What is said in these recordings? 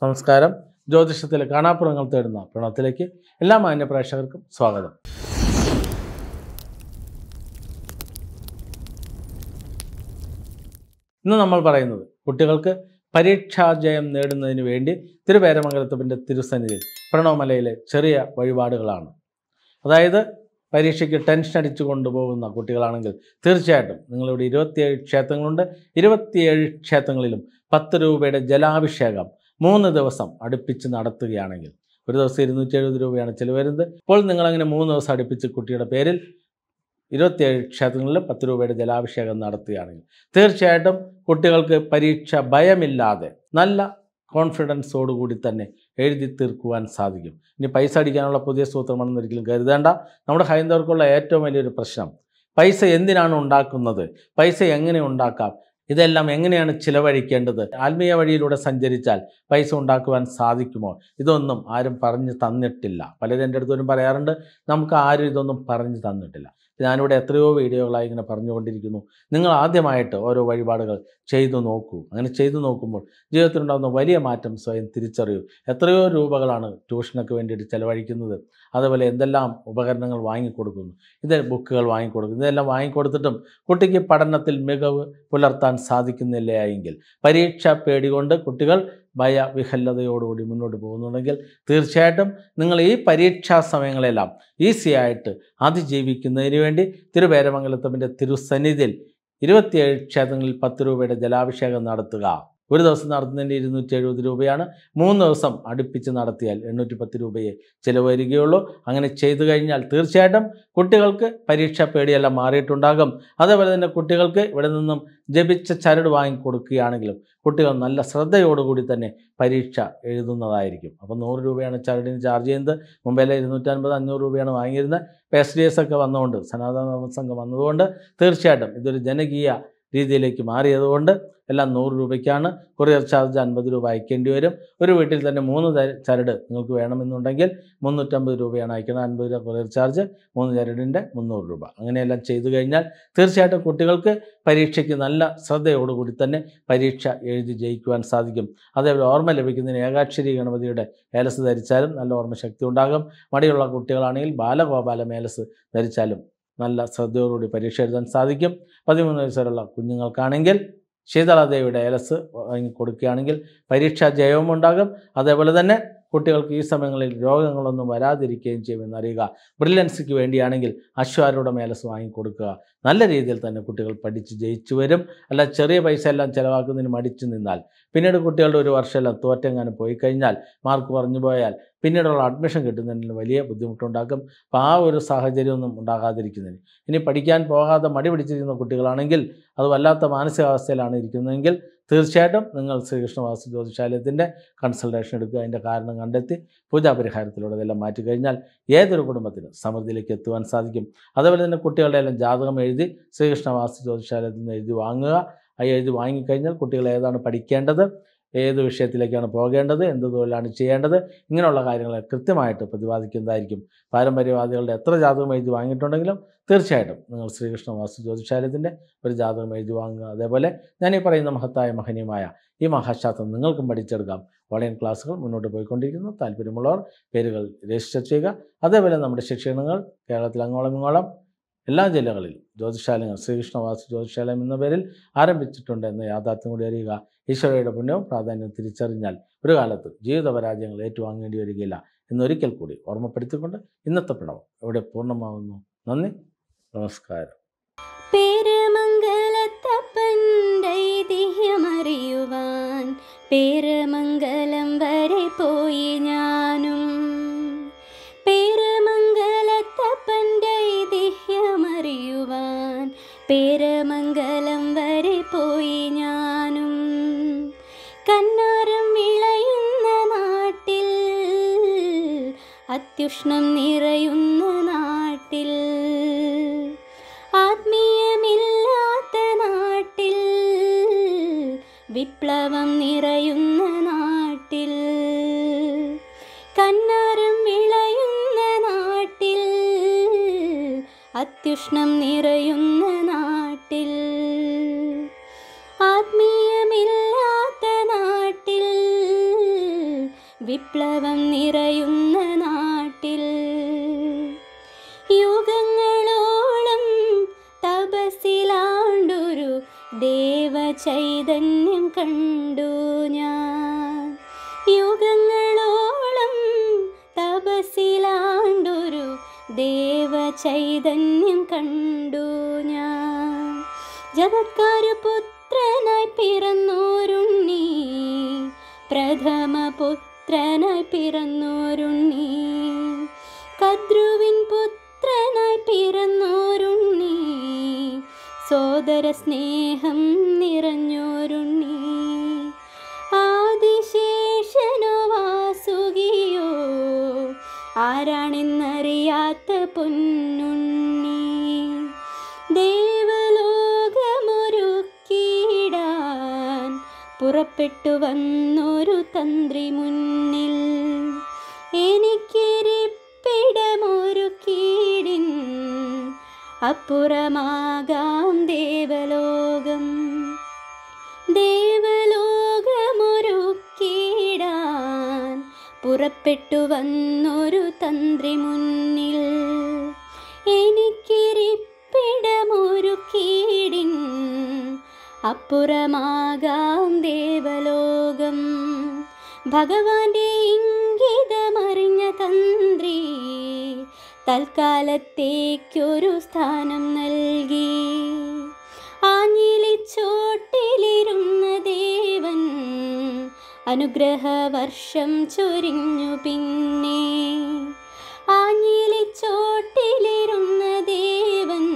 നമസ്കാരം ജ്യോതിഷത്തിലെ കാണാപ്പുറങ്ങൾ തേടുന്ന പ്രണത്തിലേക്ക് എല്ലാ മാന്യ പ്രേക്ഷകർക്കും സ്വാഗതം ഇന്ന് നമ്മൾ പറയുന്നത് കുട്ടികൾക്ക് പരീക്ഷാജയം നേടുന്നതിന് വേണ്ടി തിരുവേരമംഗലത്തപ്പൻ്റെ തിരുസന്നിധിയിൽ പ്രണവമലയിലെ ചെറിയ വഴിപാടുകളാണ് അതായത് പരീക്ഷയ്ക്ക് ടെൻഷൻ അടിച്ചു കൊണ്ടുപോകുന്ന കുട്ടികളാണെങ്കിൽ തീർച്ചയായിട്ടും നിങ്ങളിവിടെ ഇരുപത്തിയേഴ് ക്ഷേത്രങ്ങളുണ്ട് ഇരുപത്തിയേഴ് ക്ഷേത്രങ്ങളിലും പത്ത് രൂപയുടെ ജലാഭിഷേകം മൂന്ന് ദിവസം അടുപ്പിച്ച് നടത്തുകയാണെങ്കിൽ ഒരു ദിവസം ഇരുന്നൂറ്റി എഴുപത് രൂപയാണ് ചിലവ് വരുന്നത് ഇപ്പോൾ നിങ്ങളങ്ങനെ മൂന്ന് ദിവസം അടുപ്പിച്ച് കുട്ടിയുടെ പേരിൽ ഇരുപത്തിയേഴ് ക്ഷേത്രങ്ങളിൽ പത്ത് രൂപയുടെ ജലാഭിഷേകം നടത്തുകയാണെങ്കിൽ തീർച്ചയായിട്ടും കുട്ടികൾക്ക് പരീക്ഷ ഭയമില്ലാതെ നല്ല കോൺഫിഡൻസോടുകൂടി തന്നെ എഴുതി തീർക്കുവാൻ സാധിക്കും ഇനി പൈസ അടിക്കാനുള്ള പുതിയ സൂത്രമാണെന്ന് ഒരിക്കലും കരുതേണ്ട നമ്മുടെ ഹൈന്ദവർക്കുള്ള ഏറ്റവും വലിയൊരു പ്രശ്നം പൈസ എന്തിനാണ് ഉണ്ടാക്കുന്നത് പൈസ എങ്ങനെ ഉണ്ടാക്കാം ഇതെല്ലാം എങ്ങനെയാണ് ചിലവഴിക്കേണ്ടത് ആത്മീയ വഴിയിലൂടെ സഞ്ചരിച്ചാൽ പൈസ ഉണ്ടാക്കുവാൻ സാധിക്കുമോ ഇതൊന്നും ആരും പറഞ്ഞു തന്നിട്ടില്ല പലരും എൻ്റെ അടുത്തോരും പറയാറുണ്ട് നമുക്ക് ആരും ഇതൊന്നും പറഞ്ഞു തന്നിട്ടില്ല ഞാനിവിടെ എത്രയോ വീഡിയോകളായി ഇങ്ങനെ പറഞ്ഞുകൊണ്ടിരിക്കുന്നു നിങ്ങൾ ആദ്യമായിട്ട് ഓരോ വഴിപാടുകൾ ചെയ്തു നോക്കൂ അങ്ങനെ ചെയ്തു നോക്കുമ്പോൾ ജീവിതത്തിലുണ്ടാകുന്ന വലിയ മാറ്റം സ്വയം തിരിച്ചറിയൂ എത്രയോ രൂപകളാണ് ട്യൂഷനൊക്കെ വേണ്ടിയിട്ട് ചിലവഴിക്കുന്നത് അതുപോലെ എന്തെല്ലാം ഉപകരണങ്ങൾ വാങ്ങിക്കൊടുക്കുന്നു ഇത് ബുക്കുകൾ വാങ്ങിക്കൊടുക്കുന്നു ഇതെല്ലാം വാങ്ങിക്കൊടുത്തിട്ടും കുട്ടിക്ക് പഠനത്തിൽ മികവ് പുലർത്താൻ സാധിക്കുന്നില്ല എങ്കിൽ പരീക്ഷ പേടികൊണ്ട് കുട്ടികൾ ഭയവിഹല്ലതയോടുകൂടി മുന്നോട്ട് പോകുന്നുണ്ടെങ്കിൽ തീർച്ചയായിട്ടും നിങ്ങൾ ഈ പരീക്ഷാ സമയങ്ങളെല്ലാം ഈസി ആയിട്ട് അതിജീവിക്കുന്നതിന് വേണ്ടി തിരുവേരമംഗലത്തമ്മൻ്റെ തിരുസന്നിധിയിൽ ഇരുപത്തിയേഴ് ക്ഷേത്രങ്ങളിൽ പത്ത് രൂപയുടെ ജലാഭിഷേകം നടത്തുക ഒരു ദിവസം നടത്തുന്നതിന് ഇരുന്നൂറ്റി എഴുപത് രൂപയാണ് മൂന്ന് ദിവസം അടുപ്പിച്ച് നടത്തിയാൽ എണ്ണൂറ്റി പത്ത് രൂപയെ ചിലവ് വരികയുള്ളൂ അങ്ങനെ ചെയ്തു കഴിഞ്ഞാൽ തീർച്ചയായിട്ടും കുട്ടികൾക്ക് പരീക്ഷ പേടിയെല്ലാം മാറിയിട്ടുണ്ടാകും അതേപോലെ തന്നെ കുട്ടികൾക്ക് ഇവിടെ നിന്നും ജപിച്ച ചരട് വാങ്ങിക്കൊടുക്കുകയാണെങ്കിലും കുട്ടികൾ നല്ല ശ്രദ്ധയോടുകൂടി തന്നെ പരീക്ഷ എഴുതുന്നതായിരിക്കും അപ്പോൾ നൂറ് രൂപയാണ് ചരടിന് ചാർജ് ചെയ്യുന്നത് മുമ്പേലെ ഇരുന്നൂറ്റൻപത് അഞ്ഞൂറ് രൂപയാണ് വാങ്ങിയിരുന്നത് ഇപ്പോൾ എസ് ഡി എസ് ഒക്കെ വന്നുകൊണ്ട് സനാതന ധർമ്മ സംഘം വന്നതുകൊണ്ട് തീർച്ചയായിട്ടും ഇതൊരു ജനകീയ രീതിയിലേക്ക് മാറിയതുകൊണ്ട് എല്ലാം നൂറ് രൂപയ്ക്കാണ് കൊറിയർ ചാർജ് അൻപത് രൂപ അയക്കേണ്ടി വരും ഒരു വീട്ടിൽ തന്നെ മൂന്ന് ത- ചരട് നിങ്ങൾക്ക് വേണമെന്നുണ്ടെങ്കിൽ മുന്നൂറ്റമ്പത് രൂപയാണ് അയക്കുന്നത് അൻപത് രൂപ കൊറിയർ ചാർജ് മൂന്ന് ചരടിൻ്റെ മുന്നൂറ് രൂപ അങ്ങനെയെല്ലാം ചെയ്തു കഴിഞ്ഞാൽ തീർച്ചയായിട്ടും കുട്ടികൾക്ക് പരീക്ഷയ്ക്ക് നല്ല ശ്രദ്ധയോടുകൂടി തന്നെ പരീക്ഷ എഴുതി ജയിക്കുവാൻ സാധിക്കും അതേപോലെ ഓർമ്മ ലഭിക്കുന്നതിന് ഏകാക്ഷരി ഗണപതിയുടെ ഏലസ് ധരിച്ചാലും നല്ല ഓർമ്മശക്തി ഉണ്ടാകും മടിയുള്ള കുട്ടികളാണെങ്കിൽ ബാലഗോപാല മേലസ് ധരിച്ചാലും നല്ല ശ്രദ്ധയോടുകൂടി പരീക്ഷ എഴുതാൻ സാധിക്കും പതിമൂന്ന് വയസ്സുവരെയുള്ള കുഞ്ഞുങ്ങൾക്കാണെങ്കിൽ ശീതളദേവിയുടെ ഏലസ് വാങ്ങി കൊടുക്കുകയാണെങ്കിൽ പരീക്ഷാ ജയവും ഉണ്ടാകും അതേപോലെ തന്നെ കുട്ടികൾക്ക് ഈ സമയങ്ങളിൽ രോഗങ്ങളൊന്നും വരാതിരിക്കുകയും ചെയ്യുമെന്ന് അറിയുക ബ്രില്യൻസിക്ക് വേണ്ടിയാണെങ്കിൽ അശ്വാരുടെ മേലസ് വാങ്ങിക്കൊടുക്കുക നല്ല രീതിയിൽ തന്നെ കുട്ടികൾ പഠിച്ച് ജയിച്ചു വരും അല്ല ചെറിയ പൈസ എല്ലാം ചിലവാക്കുന്നതിന് മടിച്ചു നിന്നാൽ പിന്നീട് കുട്ടികളുടെ ഒരു വർഷമെല്ലാം തോറ്റെങ്ങാനും പോയി കഴിഞ്ഞാൽ മാർക്ക് കുറഞ്ഞു പോയാൽ പിന്നീടുള്ള അഡ്മിഷൻ കിട്ടുന്നതിന് വലിയ ബുദ്ധിമുട്ടുണ്ടാക്കും അപ്പോൾ ആ ഒരു സാഹചര്യമൊന്നും ഉണ്ടാകാതിരിക്കുന്നതിന് ഇനി പഠിക്കാൻ പോകാതെ മടി പിടിച്ചിരിക്കുന്ന കുട്ടികളാണെങ്കിൽ അത് വല്ലാത്ത മാനസികാവസ്ഥയിലാണ് ഇരിക്കുന്നതെങ്കിൽ തീർച്ചയായിട്ടും നിങ്ങൾ ശ്രീകൃഷ്ണ വാസ്തു ജ്യോതിശാലയത്തിൻ്റെ കൺസൾട്ടേഷൻ എടുക്കുക അതിൻ്റെ കാരണം കണ്ടെത്തി പൂജാപരിഹാരത്തിലൂടെ ഇതെല്ലാം മാറ്റിക്കഴിഞ്ഞാൽ ഏതൊരു കുടുംബത്തിനും സമൃദ്ധിയിലേക്ക് എത്തുവാൻ സാധിക്കും അതേപോലെ തന്നെ കുട്ടികളുടെ എല്ലാം ജാതകം എഴുതി ശ്രീകൃഷ്ണ വാസ്തു ജ്യോതിശാലയത്തിൽ നിന്ന് എഴുതി വാങ്ങുക ആ എഴുതി വാങ്ങിക്കഴിഞ്ഞാൽ കുട്ടികൾ ഏതാണ് പഠിക്കേണ്ടത് ഏത് വിഷയത്തിലേക്കാണ് പോകേണ്ടത് എന്ത് തൊഴിലാണ് ചെയ്യേണ്ടത് ഇങ്ങനെയുള്ള കാര്യങ്ങളെ കൃത്യമായിട്ട് പ്രതിപാദിക്കുന്നതായിരിക്കും പാരമ്പര്യവാദികളുടെ എത്ര ജാതകം എഴുതി വാങ്ങിയിട്ടുണ്ടെങ്കിലും തീർച്ചയായിട്ടും നിങ്ങൾ ശ്രീകൃഷ്ണ വാസ്തു ജ്യോതിശാലയത്തിൻ്റെ ഒരു ജാതകം എഴുതി വാങ്ങുക അതേപോലെ ഞാൻ ഈ പറയുന്ന മഹത്തായ മഹനീയമായ ഈ മഹാശാസ്ത്രം നിങ്ങൾക്കും പഠിച്ചെടുക്കാം ഓൺലൈൻ ക്ലാസ്സുകൾ മുന്നോട്ട് പോയിക്കൊണ്ടിരിക്കുന്നു താല്പര്യമുള്ളവർ പേരുകൾ രജിസ്റ്റർ ചെയ്യുക അതേപോലെ നമ്മുടെ ശിക്ഷണങ്ങൾ കേരളത്തിൽ അങ്ങോളം ഇങ്ങോളം എല്ലാ ജില്ലകളിലും ജ്യോതിശാലയങ്ങൾ ശ്രീകൃഷ്ണ വാസ്തു ജ്യോതിശാലയം എന്ന പേരിൽ ആരംഭിച്ചിട്ടുണ്ട് എന്ന യാഥാർത്ഥ്യം കൂടി അറിയുക ഈശ്വരയുടെ പുണ്യവും പ്രാധാന്യവും തിരിച്ചറിഞ്ഞാൽ ഒരു കാലത്ത് ജീവിത പരാജയങ്ങൾ ഏറ്റുവാങ്ങേണ്ടി വരികയില്ല എന്നൊരിക്കൽ കൂടി ഓർമ്മപ്പെടുത്തിക്കൊണ്ട് ഇന്നത്തെ പ്രണവം ഇവിടെ പൂർണ്ണമാവുന്നു നന്ദി നമസ്കാരം പേരമംഗലത്തപ്പൻ്റെ ഐതിഹ്യമറിയുവാൻ പേരമംഗലം വരെ പോയി ഞാനും പേരമംഗലത്തപ്പൻ്റെ ഐതിഹ്യമറിയുവാൻ പേരമംഗലം വരെ പോയി ഞാനും കന്നാരം വിളയുന്ന നാട്ടിൽ അത്യുഷ്ണം നിറയുന്ന നാട്ടിൽ ആത്മീയമില്ലാത്ത നാട്ടിൽ വിപ്ലവം നിറയുന്ന നാട്ടിൽ കന്നാരം വിളയുന്ന നാട്ടിൽ അത്യുഷ്ണം നിറയുന്ന നാട്ടിൽ ആത്മീയമില്ലാത്ത നാട്ടിൽ വിപ്ലവം നിറയുന്ന നാട്ടിൽ യുഗങ്ങളോളം തപസ്സിലാണ്ടൊരു ദേവചൈതന്യം കണ്ടു ഞാൻ യുഗങ്ങളോളം തപസ്സിലാണ്ടൊരു ദേവചൈതന്യം കണ്ടു ഞാൻ ജഗത്കാരു പുത്രനായി പിറന്നോരുണ്ണി പ്രഥമ പുത്രനായി പിറന്നോരുണ്ണി കദ്രുവിൻ പുത്രനായി പിറന്നോരുണ്ണി സോദര സ്നേഹം നിറഞ്ഞോരുണ്ണി ആദിശേഷനോ വാസുകിയോ ആരാണെന്നറിയാത്ത പൊന്നുണ്ണി ദേവലോകമൊരുക്കിടാൻ പുറപ്പെട്ടു വന്നൊരു തന്ത്രി മുന്നിൽ എനിക്കിരിപ്പിടമൊരുക്കിയിടിൻ അപ്പുറമാകാം ദേവലോകം ദേവലോകമൊരുക്കിടാൻ പുറപ്പെട്ടു വന്നൊരു തന്ത്രി മുന്നിൽ എനിക്കിരിപ്പിടമൊരുക്കിയിടിൻ അപ്പുറമാകാം ദേവലോകം ഭഗവാന്റെ ഇംഗിതമറിഞ്ഞ തന്ത്രി തൽക്കാലത്തേക്കൊരു സ്ഥാനം നൽകി ആഞ്ഞിലിച്ചോട്ടിലിരുന്ന ദേവൻ അനുഗ്രഹവർഷം ചൊരിഞ്ഞു പിന്നെ ആഞ്ഞിലിച്ചോട്ടിലിരുന്ന ദേവൻ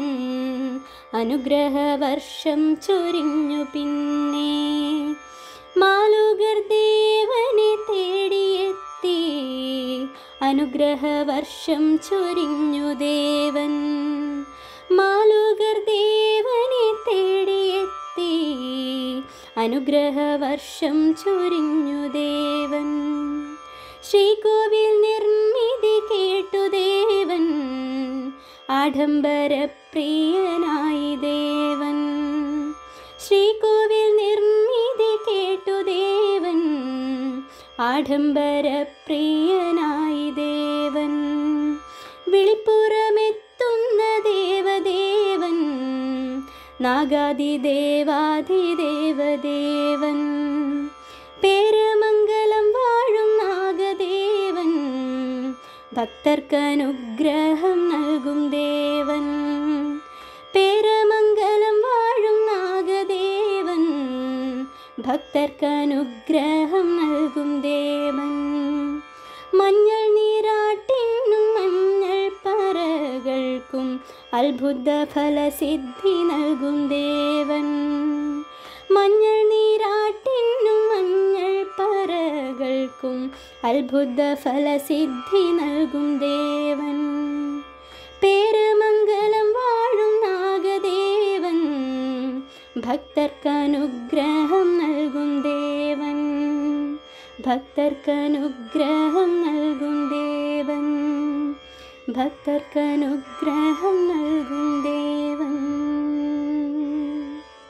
അനുഗ്രഹവർഷം ചൊരിഞ്ഞു പിന്നെ മാലുകർ ദേവനെ തേടിയെത്തി അനുഗ്രഹവർഷം ചൊരിഞ്ഞു ദേവൻ മാലുകർ ദേവനെ തേടിയെത്തി അനുഗ്രഹവർഷം ചൊരിഞ്ഞു ദേവൻ ശ്രീകോവിൽ നിർമ്മിതി കേട്ടു ദേവൻ ആഡംബരപ്രിയനായി ദേവൻ ശ്രീകോവിൽ നിർമ്മിതി കേട്ടു ദേവൻ ആഡംബരപ്രിയനായി ദേവൻ വിളിപ്പുറമെത്തുന്ന ദേവദേവൻ നാഗാതിദേവാധിദേവദേവൻ പേരമംഗലം വാഴും നാഗദേവൻ ഭക്തർക്കനുഗ്രഹം നൽകും ദേവൻ പേരമംഗലം വാഴും നാഗദേവൻ ഭക്തർക്കനുഗ്രഹം നൽകും ദേവൻ മഞ്ഞൾ നീരാട്ടിനും മഞ്ഞൾ പറകൾക്കും അത്ഭുത ഫലസിദ്ധി നൽകും ദേവൻ മഞ്ഞൾ നീരാട്ടിനും മഞ്ഞൾ പറകൾക്കും അത്ഭുത ഫലസിദ്ധി നൽകും ദേവൻ പേരമംഗലം വാഴും നാഗദേവൻ ഭക്തർക്കനുഗ്രഹം നൽകും ദേവൻ ഭക്തർക്കനുഗ്രഹം നൽകും ദേവൻ ഭക്തർക്കനുഗ്രഹം നൽകും ദേവൻ